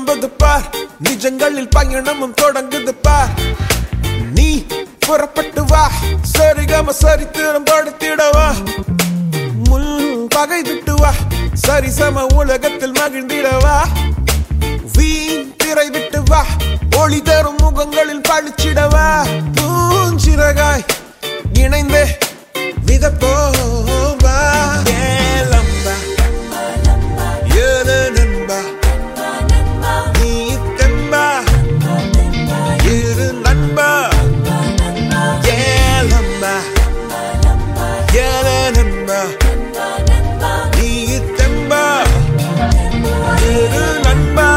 கிளம்புது பார் நிஜங்களில் பயணமும் தொடங்குது பார் நீ புறப்பட்டு வா சரிகம சரித்திரம் படுத்திடவா முள் பகை விட்டு வா சரிசம உலகத்தில் மகிழ்ந்திடவா வீண் திரை விட்டு வா ஒளி தரும் முகங்களில் பழிச்சிடவா பூஞ்சிறகாய் இணைந்தே மிதப்போவா ஏலம்பா ஏழு நண்பா நீ தெம்பா இரு நண்பா ஏலம்பா ஏழு நண்பா நீ தெம்பா இரு நண்பா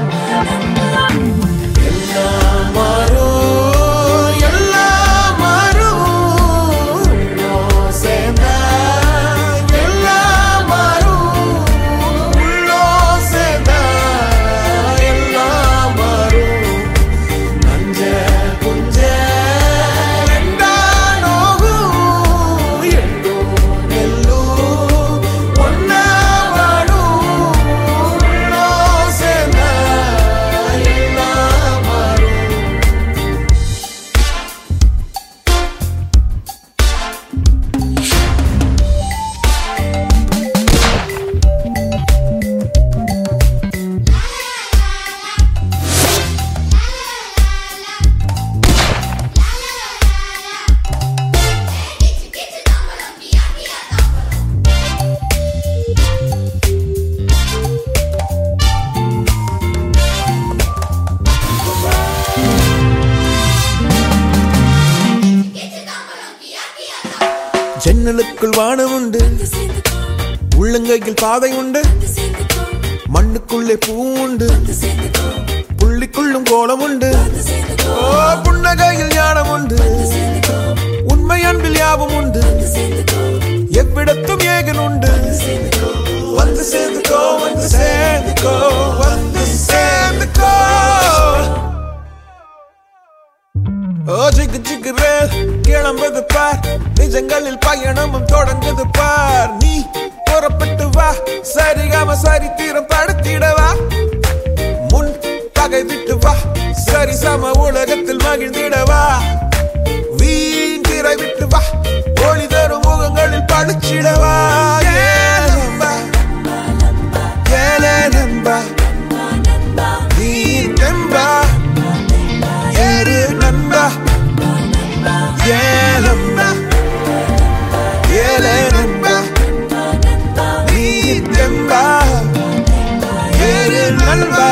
எல்லாம் மாறும் எல்லாம் மாறும் உள்ளோம் சேர்ந்தா எல்லாம் மாறும் உள்ளோம் சேர்ந்தா எல்லாம் மாறும் நஞ்ச புஞ்ச ரெண்டா நோகும் எள்ளும் நெல்லும் ஒன்னா வாடும் உள்ளோம் சேர்ந்தா எல்லாம் மாறும் ஜன்னலுக்குள் வானம் உண்டு உள்ளங்கையில் பாதை உண்டு மண்ணுக்குள்ளே பூ உண்டு புள்ளிக்குள்ளும் கோலம் உண்டு ஓ புன்னகையில் ஞானம் உண்டு உண்மை அன்பில் யாவும் உண்டு எவ்விடத்தும் ஏகன் உண்டு வந்து சேர்ந்துக்கோ வந்து சேர்ந்துக்கோ வந்து சேர்ந்துக்கோ ஓ ஜிகு ஜிகு ரேல் கிளம்புது பார் நிஜங்களில் பயணமும் தொடங்குது பார் நீ புறப்பட்டு வா சரிகாம சரித்திரம் படுத்திடவா முன் பகை விட்டு வா சரி சம உலகத்தில் மகிழ்ந்திடவா வீண் திரை விட்டு வா ஒளி தரும் முகங்களில் பழிச்சிடவா ஏலம்பா ஏலே நண்பா நீ தெம்பா ஏறு நண்பா ஏலம்பா ஏலே நண்பா நீ தெம்பா ஏறு நண்பா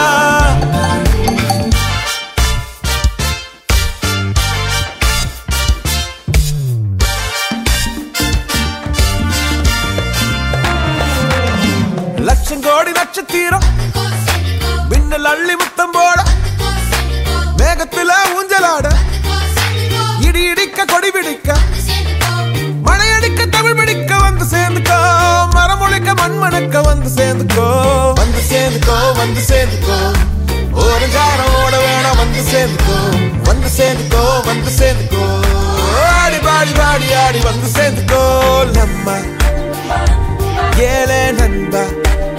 லட்சம் கோடி நட்சத்திரம் மின்னல் அள்ளி முத்தம் போட மேகத்துல ஊஞ்சலாட இடி இடிக்க கொடி பிடிக்க மழையடிக்க தமிழ் பிடிக்க வந்து சேர்ந்துக்கோ மரம் ஒழிக்க மண் மணக்க வந்து சேர்ந்துக்கோ வந்து சேர்ந்துக்கோ வந்து சேர்ந்துக்கோ ஒரு ஜாரம் ஓட வேணாம் வந்து சேர்ந்துக்கோ வந்து சேர்ந்துக்கோ வந்து சேர்ந்துக்கோ ஆடி பாடி பாடி ஆடி வந்து சேர்ந்துக்கோ நம்ம ஏழே நண்பா